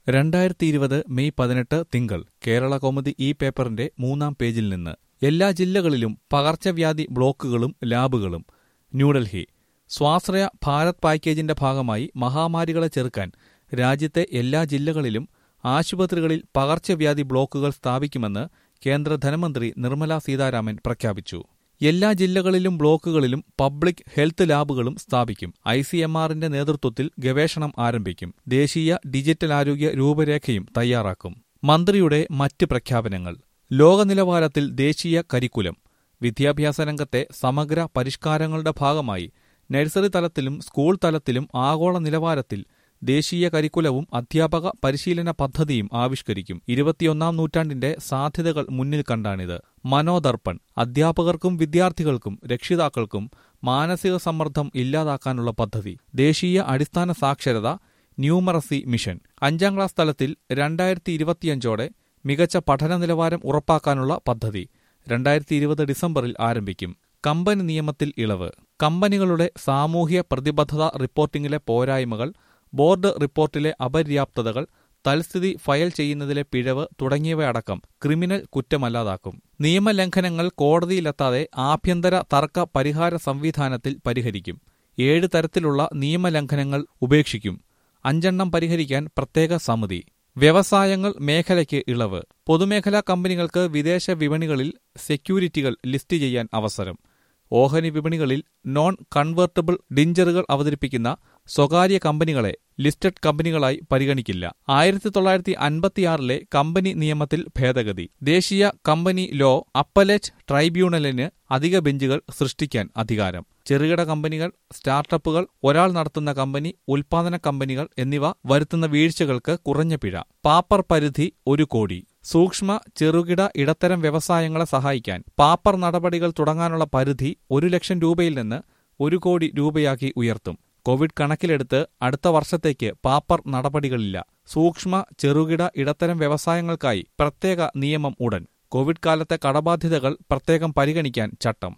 രണ്ടായിരത്തി ഇരുപത് മെയ് പതിനെട്ട് തിങ്കൾ കേരള കൗമുദി ഈ പേപ്പറിന്റെ മൂന്നാം പേജിൽ നിന്ന് എല്ലാ ജില്ലകളിലും പകർച്ചവ്യാധി ബ്ലോക്കുകളും ലാബുകളും ന്യൂഡൽഹി സ്വാശ്രയ ഭാരത് പാക്കേജിന്റെ ഭാഗമായി മഹാമാരികളെ ചെറുക്കാൻ രാജ്യത്തെ എല്ലാ ജില്ലകളിലും ആശുപത്രികളിൽ പകർച്ചവ്യാധി ബ്ലോക്കുകൾ സ്ഥാപിക്കുമെന്ന് കേന്ദ്ര ധനമന്ത്രി നിർമ്മല സീതാരാമൻ പ്രഖ്യാപിച്ചു എല്ലാ ജില്ലകളിലും ബ്ലോക്കുകളിലും പബ്ലിക് ഹെൽത്ത് ലാബുകളും സ്ഥാപിക്കും ഐ സി എം ആറിന്റെ നേതൃത്വത്തിൽ ഗവേഷണം ആരംഭിക്കും ദേശീയ ഡിജിറ്റൽ ആരോഗ്യ രൂപരേഖയും തയ്യാറാക്കും മന്ത്രിയുടെ മറ്റ് പ്രഖ്യാപനങ്ങൾ ലോകനിലവാരത്തിൽ ദേശീയ കരിക്കുലം വിദ്യാഭ്യാസ രംഗത്തെ സമഗ്ര പരിഷ്കാരങ്ങളുടെ ഭാഗമായി നഴ്സറി തലത്തിലും സ്കൂൾ തലത്തിലും ആഗോള നിലവാരത്തിൽ ദേശീയ കരിക്കുലവും അധ്യാപക പരിശീലന പദ്ധതിയും ആവിഷ്കരിക്കും ഇരുപത്തിയൊന്നാം നൂറ്റാണ്ടിന്റെ സാധ്യതകൾ മുന്നിൽ കണ്ടാണിത് മനോദർപ്പൺ അധ്യാപകർക്കും വിദ്യാർത്ഥികൾക്കും രക്ഷിതാക്കൾക്കും മാനസിക സമ്മർദ്ദം ഇല്ലാതാക്കാനുള്ള പദ്ധതി ദേശീയ അടിസ്ഥാന സാക്ഷരത ന്യൂമറസി മിഷൻ അഞ്ചാം ക്ലാസ് തലത്തിൽ രണ്ടായിരത്തി ഇരുപത്തിയഞ്ചോടെ മികച്ച പഠന നിലവാരം ഉറപ്പാക്കാനുള്ള പദ്ധതി രണ്ടായിരത്തി ഇരുപത് ഡിസംബറിൽ ആരംഭിക്കും കമ്പനി നിയമത്തിൽ ഇളവ് കമ്പനികളുടെ സാമൂഹ്യ പ്രതിബദ്ധത റിപ്പോർട്ടിംഗിലെ പോരായ്മകൾ ബോർഡ് റിപ്പോർട്ടിലെ അപര്യാപ്തതകൾ തൽസ്ഥിതി ഫയൽ ചെയ്യുന്നതിലെ പിഴവ് തുടങ്ങിയവയടക്കം ക്രിമിനൽ കുറ്റമല്ലാതാക്കും നിയമലംഘനങ്ങൾ കോടതിയിലെത്താതെ ആഭ്യന്തര തർക്ക പരിഹാര സംവിധാനത്തിൽ പരിഹരിക്കും ഏഴ് തരത്തിലുള്ള നിയമലംഘനങ്ങൾ ഉപേക്ഷിക്കും അഞ്ചെണ്ണം പരിഹരിക്കാൻ പ്രത്യേക സമിതി വ്യവസായങ്ങൾ മേഖലയ്ക്ക് ഇളവ് പൊതുമേഖലാ കമ്പനികൾക്ക് വിദേശ വിപണികളിൽ സെക്യൂരിറ്റികൾ ലിസ്റ്റ് ചെയ്യാൻ അവസരം ഓഹരി വിപണികളിൽ നോൺ കൺവേർട്ടബിൾ ഡിഞ്ചറുകൾ അവതരിപ്പിക്കുന്ന സ്വകാര്യ കമ്പനികളെ ലിസ്റ്റഡ് കമ്പനികളായി പരിഗണിക്കില്ല ആയിരത്തി തൊള്ളായിരത്തി അൻപത്തിയാറിലെ കമ്പനി നിയമത്തിൽ ഭേദഗതി ദേശീയ കമ്പനി ലോ അപ്പലേറ്റ് ട്രൈബ്യൂണലിന് അധിക ബെഞ്ചുകൾ സൃഷ്ടിക്കാൻ അധികാരം ചെറുകിട കമ്പനികൾ സ്റ്റാർട്ടപ്പുകൾ ഒരാൾ നടത്തുന്ന കമ്പനി ഉൽപാദന കമ്പനികൾ എന്നിവ വരുത്തുന്ന വീഴ്ചകൾക്ക് കുറഞ്ഞ പിഴ പാപ്പർ പരിധി ഒരു കോടി സൂക്ഷ്മ ചെറുകിട ഇടത്തരം വ്യവസായങ്ങളെ സഹായിക്കാൻ പാപ്പർ നടപടികൾ തുടങ്ങാനുള്ള പരിധി ഒരു ലക്ഷം രൂപയിൽ നിന്ന് ഒരു കോടി രൂപയാക്കി ഉയർത്തും കോവിഡ് കണക്കിലെടുത്ത് അടുത്ത വർഷത്തേക്ക് പാപ്പർ നടപടികളില്ല സൂക്ഷ്മ ചെറുകിട ഇടത്തരം വ്യവസായങ്ങൾക്കായി പ്രത്യേക നിയമം ഉടൻ കോവിഡ് കാലത്തെ കടബാധ്യതകൾ പ്രത്യേകം പരിഗണിക്കാൻ ചട്ടം